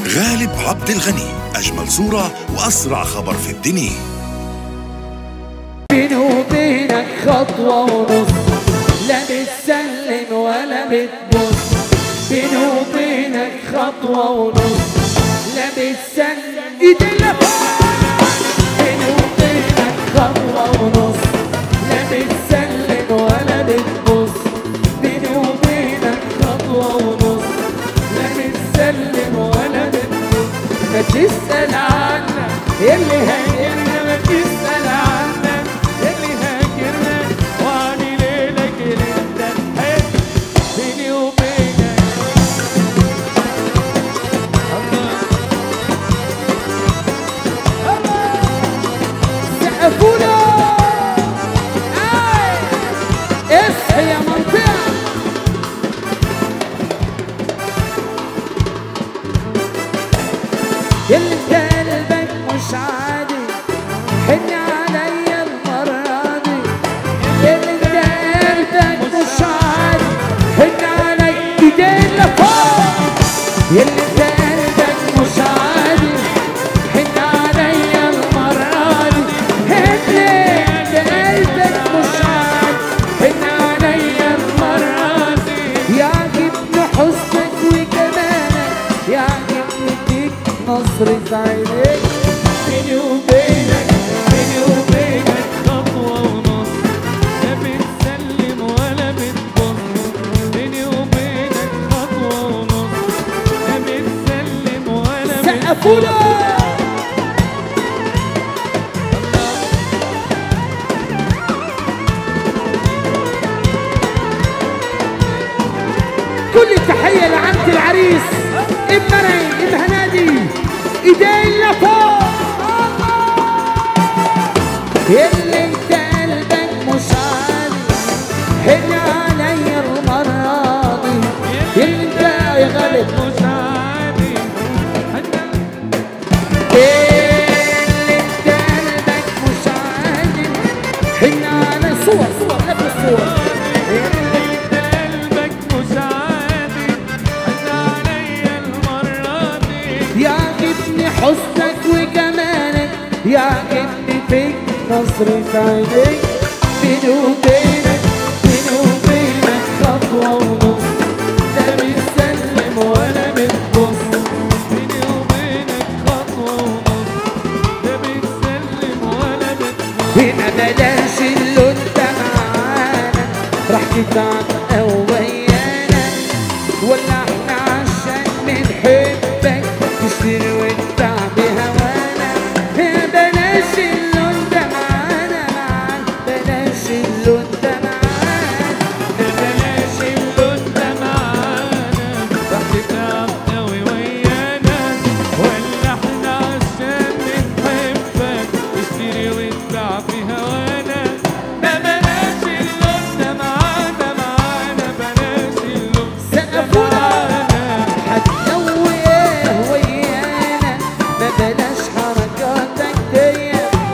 غالب عبد الغني أجمل صورة وأسرع خبر في الدنيا بيني وبينك خطوة ونص لا بتسلم ولا بتبص بيني وبينك خطوة ونص لا بتسلم ايدي لفوق بيني وبينك خطوة ونص لا بتسلم ولا بتبص بيني وبينك خطوة ونص لا بتسلم ولا بتبص ما تسأل عنك اللي هيرنا ما تسأل عنك اللي هاجرنا وعني ليلك اللي انت تحب بيني وبينك سقفونا اصحي يا منطقة اللي في قلبك مش عادي حن عليا المرة دي اللي في قلبك مش عادي حن عليا ايدين لفوق اللي في قلبك مش عادي حن عليا المرة دي اللي في قلبك مش عادي حن عليا المرة دي يعجبني حسنك وجمالك يعجبني فيك نظرة عينيك بيني وبينك بيني وبينك خطوة ونص لا بتسلم ولا بتبص بيني وبينك خطوة ونص لا بتسلم ولا بتبص سقفونا كل التحية لعمة العريس ام مرعي ام هنادي ايدين لفوق اللي انت قلبك مش عالي حن عليا المرة دي اللي انت يا غالب مش عادي حتى اللي انت قلبك مش عالي حن على صور صور قبل الصور انت قلبك مش عادي حتى عليا المرة دي يعجبني حسنك وجمالك يعجبني فيك نظرة عينيك بيني وبينك بيني وبينك خطوة ونص لا بتسلم ولا بتبص بيني وبينك خطوة ونص لا بتسلم ولا بتبص هنا بلاش اللي انت معانا راح تتعب او ويانا ولا احنا عشان بنحبك تشتري وتباع بهوانا يا بلاش اللي انت معانا معانا بلاش اللي انت معانا بلاش اللي انت معانا راح تتعب قوي ويانا ولا احنا عشان بنحبك تشتري وتباع في هوانا ما بلاش اللي انت معانا معانا بلاش اللي انت سقفونا معانا هتسوي ايه ويانا ما بلاش حركاتك دي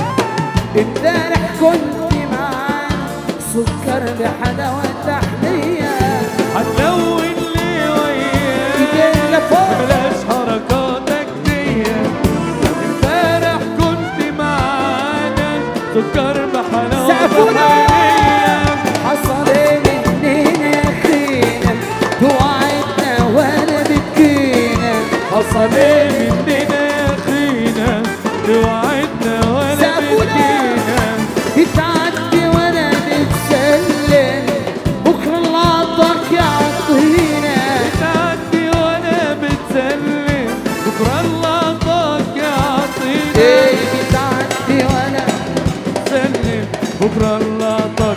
امبارح كنت معانا سكر بحلاوة تحلية هتلون لي وياك ايدين لفوق بلاش حركاتك دي امبارح كنت معانا سكر بحلاوة سقفونا عينيا. حصل ايه مننا يا اخينا توعدنا ولا بتجينا حصل ايه مننا يا اخينا توعدنا ولا سقفونا. بدينا بتعدي وانا بتسلم بكره الله عطاك يعطينا تعدي وانا بتسلم بكره الله عطاك يعطينا ايه بتعدي وانا سلم بكره الله عطاك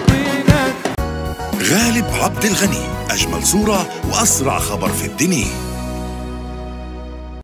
يعطينا غالب عبد الغني أجمل صورة وأسرع خبر في الدنيا